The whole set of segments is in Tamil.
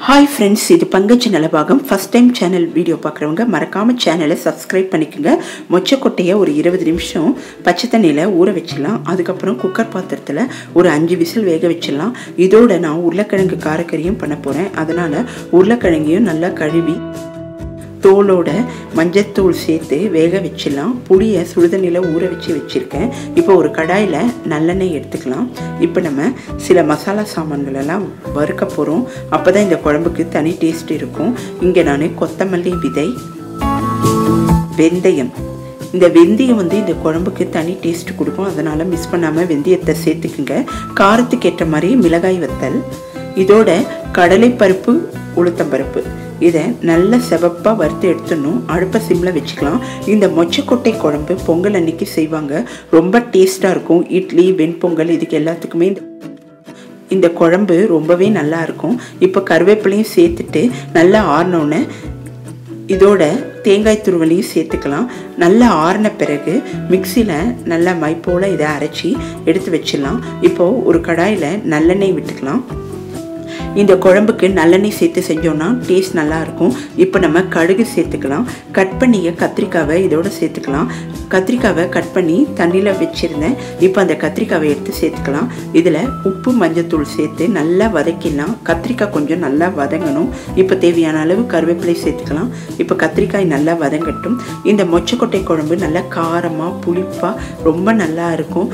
ஹாய் ஃப்ரெண்ட்ஸ் இது Pankaja Nalabagam first time channel video பார்க்குறவங்க மறக்காமல் சேனலை சப்ஸ்கிரைப் பண்ணிக்கோங்க மொச்சக்கொட்டையை ஒரு இருபது நிமிஷம் பச்சை தண்ணியில் ஊற வச்சிடலாம் அதுக்கப்புறம் குக்கர் பாத்திரத்தில் ஒரு அஞ்சு விசில் வேக வச்சிடலாம் இதோட நான் உருளைக்கிழங்கு காரக்கறியும் பண்ண போகிறேன் அதனால் உருளைக்கிழங்கையும் நல்லா கழுவி தோலோட மஞ்சத்தூள் சேர்த்து வேக வச்சிடலாம் புளியை சுடுதண்ணியில் ஊற வச்சு வச்சுருக்கேன் இப்போ ஒரு கடாயில் நல்லெண்ணெய் எடுத்துக்கலாம் இப்போ நம்ம சில மசாலா சாமான்கள் எல்லாம் வறுக்க போகிறோம் அப்போ தான் இந்த குழம்புக்கு தனி டேஸ்ட் இருக்கும் இங்கே நான் கொத்தமல்லி விதை வெந்தயம் இந்த வெந்தயம் வந்து இந்த குழம்புக்கு தனி டேஸ்ட் கொடுக்கும் அதனால் மிஸ் பண்ணாமல் வெந்தயத்தை சேர்த்துக்குங்க காரத்துக்கு ஏற்ற மாதிரி மிளகாய் வத்தல் இதோட கடலைப்பருப்பு உளுத்தம்பருப்பு இதை நல்ல செவப்பாக வறுத்து எடுத்துடணும் அடுப்பை சிம்மில் வச்சுக்கலாம் இந்த மொச்சக்கொட்டை குழம்பு பொங்கல் அன்னைக்கு செய்வாங்க ரொம்ப டேஸ்ட்டாக இருக்கும் இட்லி வெண்பொங்கல் இதுக்கு எல்லாத்துக்குமே இந்த இந்த குழம்பு ரொம்பவே நல்லா இருக்கும் இப்போ கருவேப்பிலையும் சேர்த்துட்டு நல்லா ஆறினோன்னே இதோட தேங்காய் துருவலையும் சேர்த்துக்கலாம் நல்லா ஆறின பிறகு மிக்சியில் நல்லா மைப்போல் இதை அரைச்சி எடுத்து வச்சிடலாம் இப்போது ஒரு கடாயில் நல்லெண்ணெய் விட்டுக்கலாம் இந்த குழம்புக்கு நல்லெண்ணெய் சேர்த்து செஞ்சோன்னா டேஸ்ட் நல்லா இருக்கும் இப்போ நம்ம கடுகு சேர்த்துக்கலாம் கட் பண்ணிய கத்திரிக்காவை இதோட சேர்த்துக்கலாம் கத்திரிக்காவை கட் பண்ணி தண்ணியில் வச்சுருந்தேன் இப்போ அந்த கத்திரிக்காவை எடுத்து சேர்த்துக்கலாம் இதில் உப்பு மஞ்சத்தூள் சேர்த்து நல்லா வதக்கிடலாம் கத்திரிக்காய் கொஞ்சம் நல்லா வதங்கணும் இப்போ தேவையான அளவு கருவேப்பிலை சேர்த்துக்கலாம் இப்போ கத்திரிக்காய் நல்லா வதங்கட்டும் இந்த மொச்சக்கொட்டை குழம்பு நல்லா காரமாக புளிப்பாக ரொம்ப நல்லா இருக்கும்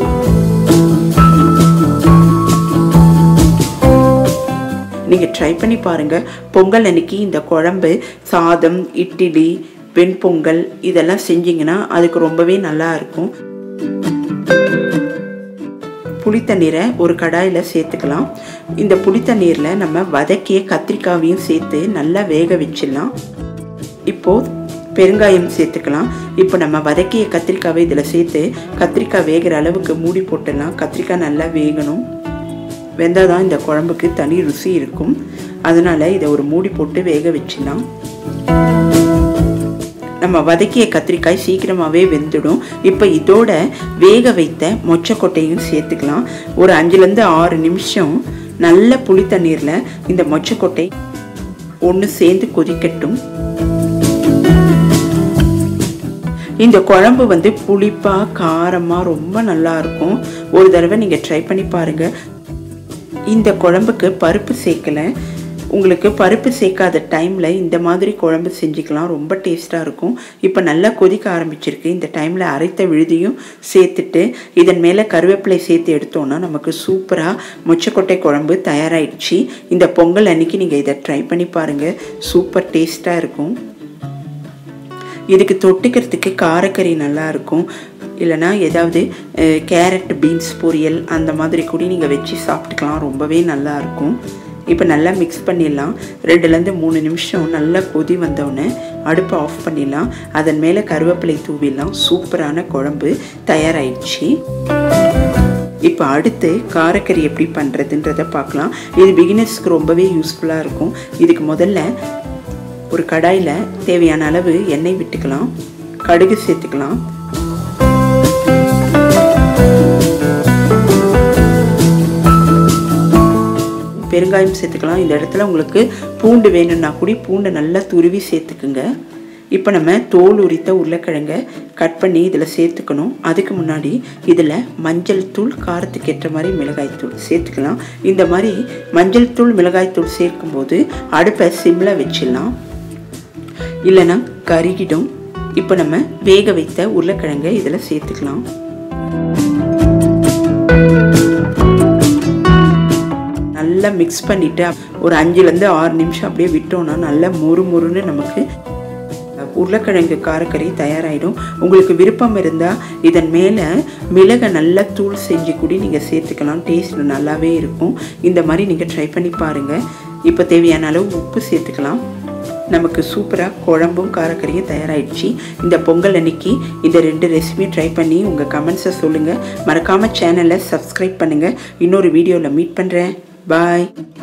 நீங்கள் ட்ரை பண்ணி பாருங்கள் பொங்கல் அன்னைக்கு இந்த குழம்பு சாதம் இட்லி வெண்பொங்கல் இதெல்லாம் செஞ்சிங்கன்னா அதுக்கு ரொம்பவே நல்லா இருக்கும் புளித்தண்ணீரை ஒரு கடாயில் சேர்த்துக்கலாம் இந்த புளித்தண்ணீரில் நம்ம வதக்கிய கத்திரிக்காவையும் சேர்த்து நல்லா வேக வச்சிடலாம் இப்போது பெருங்காயம் சேர்த்துக்கலாம் இப்போ நம்ம வதக்கிய கத்திரிக்காவை இதில் சேர்த்து கத்திரிக்காய் வேகிற அளவுக்கு மூடி போட்டுடலாம் கத்திரிக்காய் நல்லா வேகணும் வெந்தால் தான் இந்த குழம்புக்கு தனி ருசி இருக்கும் அதனால் இதை ஒரு மூடி போட்டு வேக வச்சிடலாம் நம்ம வதக்கிய கத்திரிக்காய் சீக்கிரமாகவே வெந்துடும் இப்போ இதோட வேக வைத்த மொச்சக்கொட்டையும் சேர்த்துக்கலாம் ஒரு அஞ்சுலேருந்து ஆறு நிமிஷம் நல்ல புளி தண்ணீரில் இந்த மொச்சக்கொட்டை ஒன்று சேர்ந்து கொதிக்கட்டும் இந்த குழம்பு வந்து புளிப்பாக காரமாக ரொம்ப நல்லா இருக்கும் ஒரு தடவை நீங்கள் ட்ரை பண்ணி பாருங்கள் இந்த குழம்புக்கு பருப்பு சேர்க்கலை உங்களுக்கு பருப்பு சேர்க்காத டைமில் இந்த மாதிரி குழம்பு செஞ்சுக்கலாம் ரொம்ப டேஸ்ட்டாக இருக்கும் இப்போ நல்லா கொதிக்க ஆரம்பிச்சிருக்கு இந்த டைமில் அரைத்த விழுதியும் சேர்த்துட்டு இதன் மேலே கருவேப்பிலை சேர்த்து எடுத்தோன்னா நமக்கு சூப்பராக மொச்சக்கொட்டை குழம்பு தயாராகிடுச்சு இந்த பொங்கல் அன்னைக்கு நீங்கள் இதை ட்ரை பண்ணி பாருங்கள் சூப்பர் டேஸ்ட்டாக இருக்கும் இதுக்கு தொட்டுக்கிறதுக்கு காரக்கறி நல்லா இருக்கும் இல்லைனா ஏதாவது கேரட் பீன்ஸ் பொரியல் அந்த மாதிரி கூட நீங்கள் வச்சு சாப்பிட்டுக்கலாம் ரொம்பவே நல்லா இருக்கும் இப்போ நல்லா மிக்ஸ் பண்ணிடலாம் ரெண்டுலேருந்து மூணு நிமிஷம் நல்லா கொதி வந்தோடனே அடுப்பை ஆஃப் பண்ணிடலாம் அதன் மேலே கருவேப்பிலை தூவிடலாம் சூப்பரான குழம்பு தயாராகிடுச்சு இப்போ அடுத்து காரக்கறி எப்படி பண்ணுறதுன்றதை பார்க்கலாம் இது பிகினர்ஸ்க்கு ரொம்பவே யூஸ்ஃபுல்லாக இருக்கும் இதுக்கு முதல்ல ஒரு கடாயில் தேவையான அளவு எண்ணெய் விட்டுக்கலாம் கடுகு சேர்த்துக்கலாம் பெருங்காயம் சேர்த்துக்கலாம் இந்த இடத்துல உங்களுக்கு பூண்டு வேணும்னா கூட பூண்டை நல்லா துருவி சேர்த்துக்குங்க இப்போ நம்ம தோல் உரித்த உருளைக்கிழங்க கட் பண்ணி இதில் சேர்த்துக்கணும் அதுக்கு முன்னாடி இதில் மஞ்சள் தூள் காரத்துக்கு ஏற்ற மாதிரி மிளகாய் தூள் சேர்த்துக்கலாம் இந்த மாதிரி மஞ்சள் தூள் மிளகாய் தூள் சேர்க்கும்போது அடுப்பை சிம்மில் வச்சிடலாம் இல்லைன்னா கருகிடும் இப்போ நம்ம வேக வைத்த உருளைக்கிழங்கை இதில் சேர்த்துக்கலாம் நல்லா மிக்ஸ் பண்ணிவிட்டு ஒரு அஞ்சுலேருந்து ஆறு நிமிஷம் அப்படியே விட்டோன்னா நல்லா மொறு மொறுன்னு நமக்கு உருளைக்கிழங்கு காரக்கறி தயாராகிடும் உங்களுக்கு விருப்பம் இருந்தால் இதன் மேலே மிளகை நல்லா தூள் செஞ்சு கூட நீங்கள் சேர்த்துக்கலாம் டேஸ்ட் நல்லாவே இருக்கும் இந்த மாதிரி நீங்கள் ட்ரை பண்ணி பாருங்கள் இப்போ தேவையான அளவு உப்பு சேர்த்துக்கலாம் நமக்கு சூப்பராக குழம்பும் காரக்கறியும் தயாராகிடுச்சு இந்த பொங்கல் அன்னைக்கு இந்த ரெண்டு ரெசிபியும் ட்ரை பண்ணி உங்கள் கமெண்ட்ஸை சொல்லுங்கள் மறக்காமல் சேனலை சப்ஸ்கிரைப் பண்ணுங்கள் இன்னொரு வீடியோவில் மீட் பண்ணுறேன் பாய்